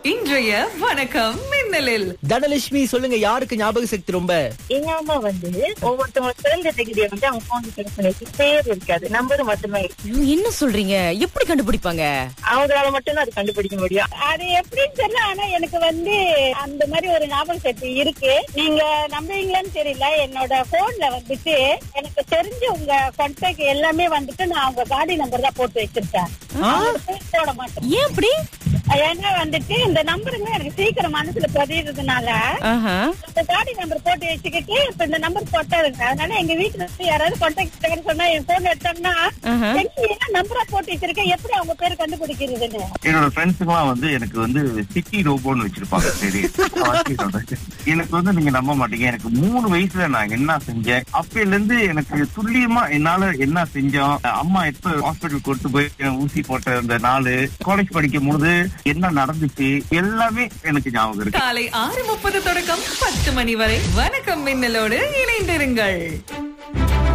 இன்றைய வணக்கம் மின்னலில் தனலட்சுமி சொல்லுங்க யாருக்கு ஞாபக சக்தி ரொம்ப எங்க அம்மா வந்து ஒவ்வொருத்தவங்க பிறந்த தேதியை வந்து அவங்க போன் பண்ணி பேர் இருக்காது நம்பர் மட்டுமே இருக்கு ஐயோ, என்ன சொல்றீங்க எப்படி கண்டுபிடிப்பாங்க அவங்களால மட்டும்தான் அது கண்டுபிடிக்க முடியும் அது எப்படின்னு தெரியல ஆனா எனக்கு வந்து அந்த மாதிரி ஒரு ஞாபக சக்தி இருக்கு நீங்க நம்புவீங்களான்னு தெரியல என்னோட போன்ல வந்துட்டு எனக்கு தெரிஞ்ச உங்க கான்டாக்ட் எல்லாமே வந்துட்டு நான் உங்க காடி நம்பர் தான் போட்டு வச்சிருக்கேன் போட மாட்டேன் ஏன் அப்படி ஏன்னா வந்துட்டு இந்த நம்பருமே எனக்கு சீக்கிரம் மனசுல பதியறதுனால ஆஹா. இந்த காடி நம்பர் போட்டு வச்சுக்கிட்டு இப்ப இந்த நம்பர் போட்டாருங்க அதனால எங்க வீட்டுல இருந்து யாராவது கான்டாக்ட் சொன்னா என் போன் எடுத்தோம்னா ஆஹா. என்ன நம்பரா போட்டு வச்சிருக்கேன் எப்படி அவங்க பேர் கண்டுபிடிக்கிறதுன்னு என்னோட ஃப்ரெண்ட்ஸுங்களாம் வந்து எனக்கு வந்து சிட்டி ரோபோன்னு வச்சிருப்பாங்க சரி வாசி சொல்றேன். எனக்கு வந்து நீங்க நம்ப மாட்டீங்க எனக்கு மூணு வயசுல நான் என்ன செஞ்சேன் அப்பையில இருந்து எனக்கு துல்லியமா என்னால என்ன செஞ்சோம் அம்மா எப்ப ஹாஸ்பிட்டல் கொண்டு போய் ஊசி போட்ட அந்த நாள் காலேஜ் படிக்கும் போது என்ன நடந்துச்சு எல்லாமே எனக்கு ஞாபகம் இருக்கு காலை ஆறு முப்பது தொடக்கம் பத்து மணி வரை வணக்கம் மின்னலோடு இணைந்திருங்கள்